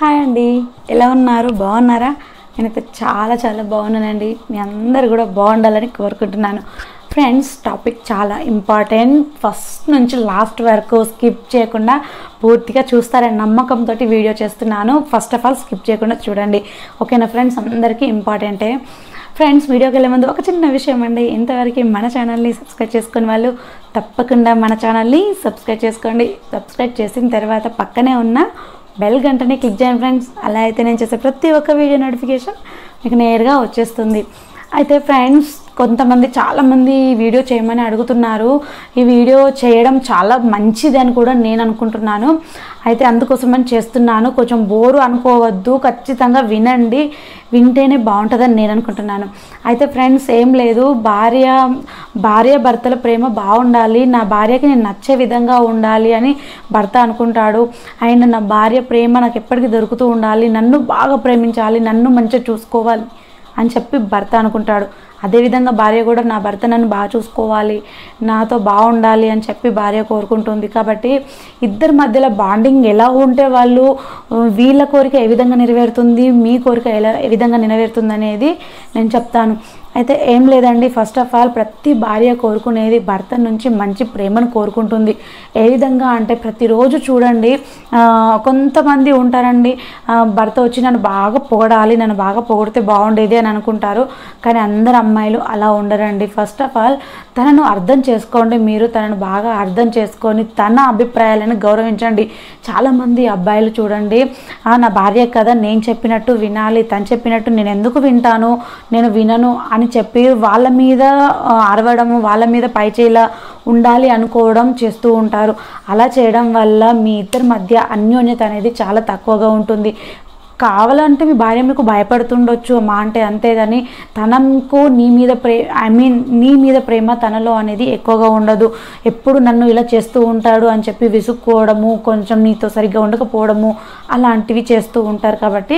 hi అండి ఎలా ఉన్నారు బాగున్నారా నేనైతే చాలా చాలా బాగున్నానండి మీ అందరు కూడా బాగుండాలని కోరుకుంటున్నాను ఫ్రెండ్స్ టాపిక్ చాలా ఇంపార్టెంట్ ఫస్ట్ నుంచి లాస్ట్ వరకు స్కిప్ చేయకుండా పూర్తిగా చూస్తారని నమ్మకంతో వీడియో చేస్తున్నాను ఫస్ట్ ఆఫ్ ఆల్ స్కిప్ చేయకుండా చూడండి ఓకేనా ఫ్రెండ్స్ అందరికీ ఇంపార్టెంటే ఫ్రెండ్స్ వీడియోకి వెళ్ళే ముందు ఒక చిన్న విషయం అండి ఇంతవరకు మన ఛానల్ని సబ్స్క్రైబ్ చేసుకుని వాళ్ళు తప్పకుండా మన ఛానల్ని సబ్స్క్రైబ్ చేసుకోండి సబ్స్క్రైబ్ చేసిన తర్వాత పక్కనే ఉన్న బెల్ గంటని క్లిక్ చేయండి ఫ్రెండ్స్ అలా అయితే నేను చేసే ప్రతి ఒక్క వీడియో నోటిఫికేషన్ మీకు నేరుగా వచ్చేస్తుంది అయితే ఫ్రెండ్స్ కొంతమంది చాలామంది ఈ వీడియో చేయమని అడుగుతున్నారు ఈ వీడియో చేయడం చాలా మంచిది అని కూడా నేను అనుకుంటున్నాను అయితే అందుకోసమని చేస్తున్నాను కొంచెం బోరు అనుకోవద్దు ఖచ్చితంగా వినండి వింటేనే బాగుంటుందని నేను అనుకుంటున్నాను అయితే ఫ్రెండ్స్ ఏం లేదు భార్య భార్య భర్తల ప్రేమ బాగుండాలి నా భార్యకి నేను నచ్చే విధంగా ఉండాలి అని భర్త అనుకుంటాడు అండ్ నా భార్య ప్రేమ నాకు ఎప్పటికీ దొరుకుతూ ఉండాలి నన్ను బాగా ప్రేమించాలి నన్ను మంచిగా చూసుకోవాలి అని చెప్పి భర్త అనుకుంటాడు అదేవిధంగా భార్య కూడా నా భర్త నన్ను బాగా చూసుకోవాలి నాతో బాగుండాలి అని చెప్పి భార్య కోరుకుంటుంది కాబట్టి ఇద్దరి మధ్యలో బాండింగ్ ఎలా ఉంటే వాళ్ళు ఆ, వీళ్ళ కోరిక ఏ విధంగా నెరవేరుతుంది మీ కోరిక ఎలా ఏ విధంగా నెరవేరుతుంది అనేది నేను చెప్తాను అయితే ఏం లేదండి ఫస్ట్ ఆఫ్ ఆల్ ప్రతి భార్య కోరుకునేది భర్త నుంచి మంచి ప్రేమను కోరుకుంటుంది ఏ విధంగా అంటే ప్రతిరోజు చూడండి ఆ, కొంతమంది ఉంటారండి ఆ, భర్త వచ్చి నన్ను బాగా పొగడాలి నన్ను బాగా పొగిడితే బాగుండేది అని అనుకుంటారు కానీ అందరు అమ్మాయిలు అలా ఉండరండి ఫస్ట్ ఆఫ్ ఆల్ తనను అర్థం చేసుకోండి మీరు తనను బాగా అర్థం చేసుకొని తన అభిప్రాయాలను గౌరవించండి చాలామంది అబ్బాయిలు చూడండి "ఆ, నా భార్య కదా నేను చెప్పినట్టు వినాలి తను చెప్పినట్టు నేను ఎందుకు వింటాను నేను వినను అని చెప్పి వాళ్ళ మీద ఆ, అరవడము వాళ్ళ మీద పైచేలా ఉండాలి అనుకోవడం చేస్తూ ఉంటారు అలా చేయడం వల్ల మీ ఇద్దరి మధ్య అన్యోన్యత అనేది చాలా తక్కువగా ఉంటుంది కావాలంటే మీ భార్య మీకు భయపడుతుండొచ్చు మా అంటే అంతేగాని తనకు నీ మీద ప్రే ఐ మీన్ నీ మీద ప్రేమ తనలో అనేది ఎక్కువగా ఉండదు ఎప్పుడు నన్ను ఇలా చేస్తూ ఉంటాడు అని చెప్పి విసుక్కోవడము కొంచెం నీతో సరిగ్గా ఉండకపోవడము అలాంటివి చేస్తూ ఉంటారు కాబట్టి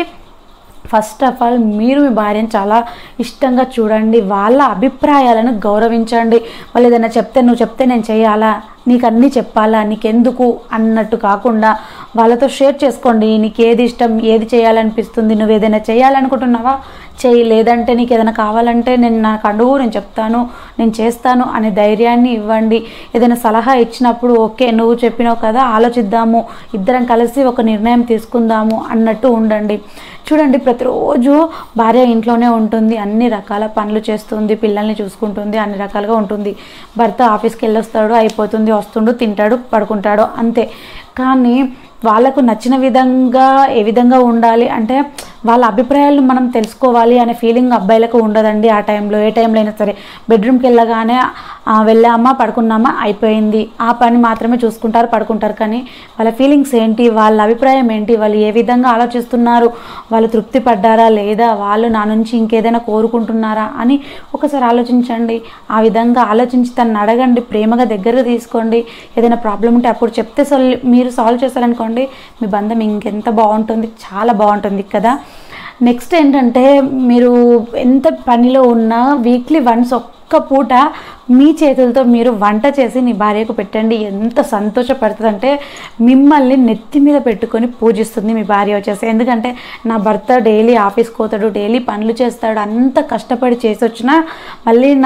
ఫస్ట్ ఆఫ్ ఆల్ మీరు మీ భార్యను చాలా ఇష్టంగా చూడండి వాళ్ళ అభిప్రాయాలను గౌరవించండి వాళ్ళు ఏదైనా చెప్తే నువ్వు చెప్తే నేను చేయాలా నీకు అన్నీ చెప్పాలా నీకెందుకు అన్నట్టు కాకుండా వాళ్ళతో షేర్ చేసుకోండి నీకు ఏది ఇష్టం ఏది చేయాలనిపిస్తుంది నువ్వు ఏదైనా చేయాలనుకుంటున్నావా చేయి లేదంటే నీకు ఏదైనా కావాలంటే నేను నాకు అడుగు నేను చెప్తాను నేను చేస్తాను అనే ధైర్యాన్ని ఇవ్వండి ఏదైనా సలహా ఇచ్చినప్పుడు ఓకే నువ్వు చెప్పినావు కదా ఆలోచిద్దాము ఇద్దరం కలిసి ఒక నిర్ణయం తీసుకుందాము అన్నట్టు ఉండండి చూడండి ప్రతిరోజు భార్య ఇంట్లోనే ఉంటుంది అన్ని రకాల పనులు చేస్తుంది పిల్లల్ని చూసుకుంటుంది అన్ని రకాలుగా ఉంటుంది భర్త ఆఫీస్కి వెళ్ళొస్తాడు అయిపోతుంది వస్తుండు తింటాడు పడుకుంటాడు అంతే కానీ వాళ్ళకు నచ్చిన విధంగా ఏ విధంగా ఉండాలి అంటే వాళ్ళ అభిప్రాయాలు మనం తెలుసుకోవాలి అనే ఫీలింగ్ అబ్బాయిలకు ఉండదండి ఆ టైంలో ఏ టైంలో అయినా సరే బెడ్రూమ్కి వెళ్ళగానే "ఆ, వెళ్ళామా పడుకున్నామా అయిపోయింది ఆ పని మాత్రమే చూసుకుంటారు పడుకుంటారు కానీ వాళ్ళ ఫీలింగ్స్ ఏంటి వాళ్ళ అభిప్రాయం ఏంటి వాళ్ళు ఏ విధంగా ఆలోచిస్తున్నారు వాళ్ళు తృప్తి పడ్డారా లేదా వాళ్ళు నా నుంచి ఇంకేదైనా కోరుకుంటున్నారా అని ఒకసారి ఆలోచించండి ఆ విధంగా ఆలోచించి తనని అడగండి ప్రేమగా దగ్గరగా తీసుకోండి ఏదైనా ప్రాబ్లం ఉంటే అప్పుడు చెప్తే సాల్వ్ మీరు సాల్వ్ చేశారనుకోండి మీ బంధం ఇంకెంత బాగుంటుంది చాలా బాగుంటుంది కదా నెక్స్ట్ ఏంటంటే మీరు ఎంత పనిలో ఉన్నా వీక్లీ వన్స్ ఒక్క పూట మీ చేతులతో మీరు వంట చేసి నీ భార్యకు పెట్టండి ఎంత సంతోషపడుతుందంటే మిమ్మల్ని నెత్తి మీద పెట్టుకొని పూజిస్తుంది మీ భార్య వచ్చేసి ఎందుకంటే నా భర్త డైలీ ఆఫీస్కి పోతాడు డైలీ పనులు చేస్తాడు అంత కష్టపడి చేసి వచ్చినా మళ్ళీ నా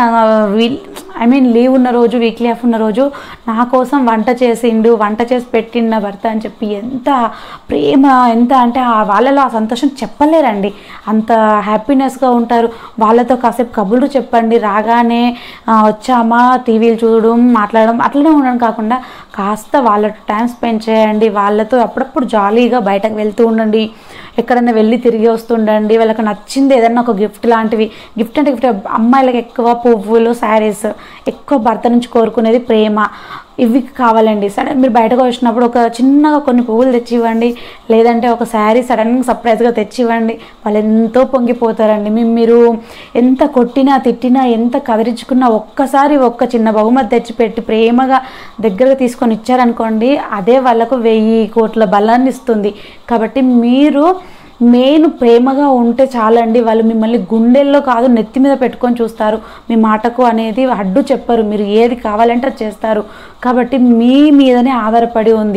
ఐ మీన్ లీవ్ ఉన్న రోజు వీక్లీ ఆఫ్ ఉన్న రోజు నా కోసం వంట చేసిండు వంట చేసి పెట్టిండు నా భర్త అని చెప్పి ఎంత ప్రేమ ఎంత అంటే ఆ వాళ్ళలో ఆ సంతోషం చెప్పలేరండి అంత హ్యాపీనెస్గా ఉంటారు వాళ్ళతో కాసేపు కబుర్లు చెప్పండి రాగానే ఆ, వచ్చామా టీవీలు చూడడం మాట్లాడడం అట్లనే ఉండడం కాకుండా కాస్త వాళ్ళతో టైం స్పెండ్ చేయండి వాళ్ళతో అప్పుడప్పుడు జాలీగా బయటకు వెళ్తూ ఉండండి ఎక్కడన్నా వెళ్ళి తిరిగి వస్తుండండి వాళ్ళకి నచ్చింది ఏదన్నా ఒక గిఫ్ట్ లాంటివి గిఫ్ట్ అంటే గిఫ్ట్ అమ్మాయిలకు ఎక్కువ పువ్వులు శారీస్ ఎక్కువ భర్త నుంచి కోరుకునేది ప్రేమ ఇవి కావాలండి సడన్ మీరు బయటకు వచ్చినప్పుడు ఒక చిన్నగా కొన్ని పువ్వులు తెచ్చి ఇవ్వండి లేదంటే ఒక శారీ సడన్గా సర్ప్రైజ్గా తెచ్చి ఇవ్వండి వాళ్ళు ఎంతో పొంగిపోతారండి మీ- మీరు ఎంత కొట్టినా తిట్టినా ఎంత కదిరించుకున్నా ఒక్కసారి ఒక్క చిన్న బహుమతి తెచ్చి పెట్టి ప్రేమగా దగ్గరగా తీసుకొని ఇచ్చారనుకోండి అదే వాళ్ళకు వెయ్యి కోట్ల బలాన్ని ఇస్తుంది కాబట్టి మీరు మెయిన్ ప్రేమగా ఉంటే చాలండి వాళ్ళు మిమ్మల్ని గుండెల్లో కాదు నెత్తి మీద పెట్టుకొని చూస్తారు మీ మాటకు అనేది అడ్డు చెప్పరు మీరు ఏది కావాలంటే అది చేస్తారు కాబట్టి మీ మీదనే ఆధారపడి ఉంది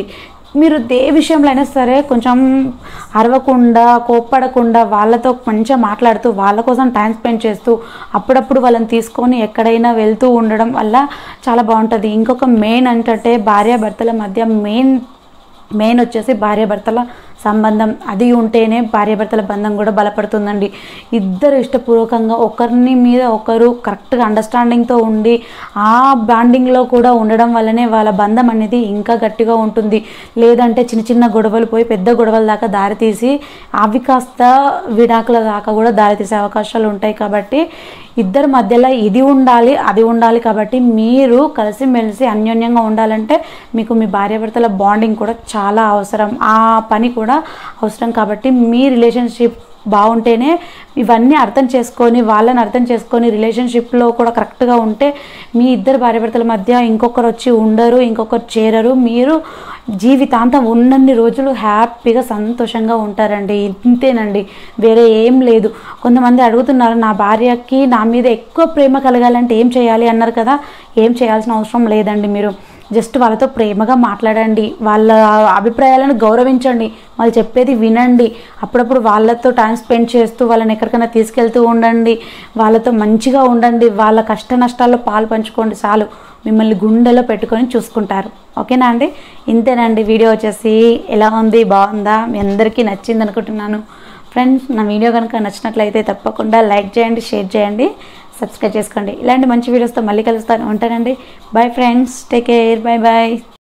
మీరు ఏ విషయంలో అయినా సరే కొంచెం అరవకుండా కోప్పడకుండా వాళ్ళతో మంచిగా మాట్లాడుతూ వాళ్ళ కోసం టైం స్పెండ్ చేస్తూ అప్పుడప్పుడు వాళ్ళని తీసుకొని ఎక్కడైనా వెళ్తూ ఉండడం వల్ల చాలా బాగుంటుంది ఇంకొక మెయిన్ ఏంటంటే భార్యాభర్తల మధ్య మెయిన్ మెయిన్ వచ్చేసి భార్యాభర్తల సంబంధం అది ఉంటేనే భార్యాభర్తల బంధం కూడా బలపడుతుందండి ఇద్దరు ఇష్టపూర్వకంగా ఒకరిని మీద ఒకరు కరెక్ట్గా అండర్స్టాండింగ్తో ఉండి ఆ బాండింగ్లో కూడా ఉండడం వల్లనే వాళ్ళ బంధం అనేది ఇంకా గట్టిగా ఉంటుంది లేదంటే చిన్న చిన్న గొడవలు పోయి పెద్ద గొడవల దాకా దారితీసి అవి కాస్త విడాకుల దాకా కూడా దారితీసే అవకాశాలు ఉంటాయి కాబట్టి ఇద్దరి మధ్యలో ఇది ఉండాలి అది ఉండాలి కాబట్టి మీరు కలిసిమెలిసి అన్యోన్యంగా ఉండాలంటే మీకు మీ భార్యాభర్తల బాండింగ్ కూడా చాలా అవసరం ఆ పని కూడా అవసరం కాబట్టి మీ రిలేషన్షిప్ బాగుంటేనే ఇవన్నీ అర్థం చేసుకొని వాళ్ళని అర్థం చేసుకొని రిలేషన్షిప్లో కూడా కరెక్ట్గా ఉంటే మీ ఇద్దరు భార్యాభర్తల మధ్య ఇంకొకరు వచ్చి ఉండరు ఇంకొకరు చేరరు మీరు జీవితాంతం ఉన్నన్ని రోజులు హ్యాపీగా సంతోషంగా ఉంటారండి ఇంతేనండి వేరే ఏం లేదు కొంతమంది అడుగుతున్నారు నా భార్యకి నా మీద ఎక్కువ ప్రేమ కలగాలంటే ఏం చేయాలి అన్నారు కదా ఏం చేయాల్సిన అవసరం లేదండి మీరు జస్ట్ వాళ్ళతో ప్రేమగా మాట్లాడండి వాళ్ళ అభిప్రాయాలను గౌరవించండి వాళ్ళు చెప్పేది వినండి అప్పుడప్పుడు వాళ్ళతో టైం స్పెండ్ చేస్తూ వాళ్ళని ఎక్కడికైనా తీసుకెళ్తూ ఉండండి వాళ్ళతో మంచిగా ఉండండి వాళ్ళ కష్ట నష్టాల్లో పాలు పంచుకోండి చాలు మిమ్మల్ని గుండెలో పెట్టుకొని చూసుకుంటారు ఓకేనా అండి ఇంతేనండి వీడియో వచ్చేసి ఎలా ఉంది బాగుందా మీ అందరికీ నచ్చింది అనుకుంటున్నాను ఫ్రెండ్స్ నా వీడియో కనుక నచ్చినట్లయితే తప్పకుండా లైక్ చేయండి షేర్ చేయండి సబ్స్క్రైబ్ చేసుకోండి ఇలాంటి మంచి వీడియోస్తో మళ్ళీ కలుస్తాను ఉంటానండి bye friends take care bye bye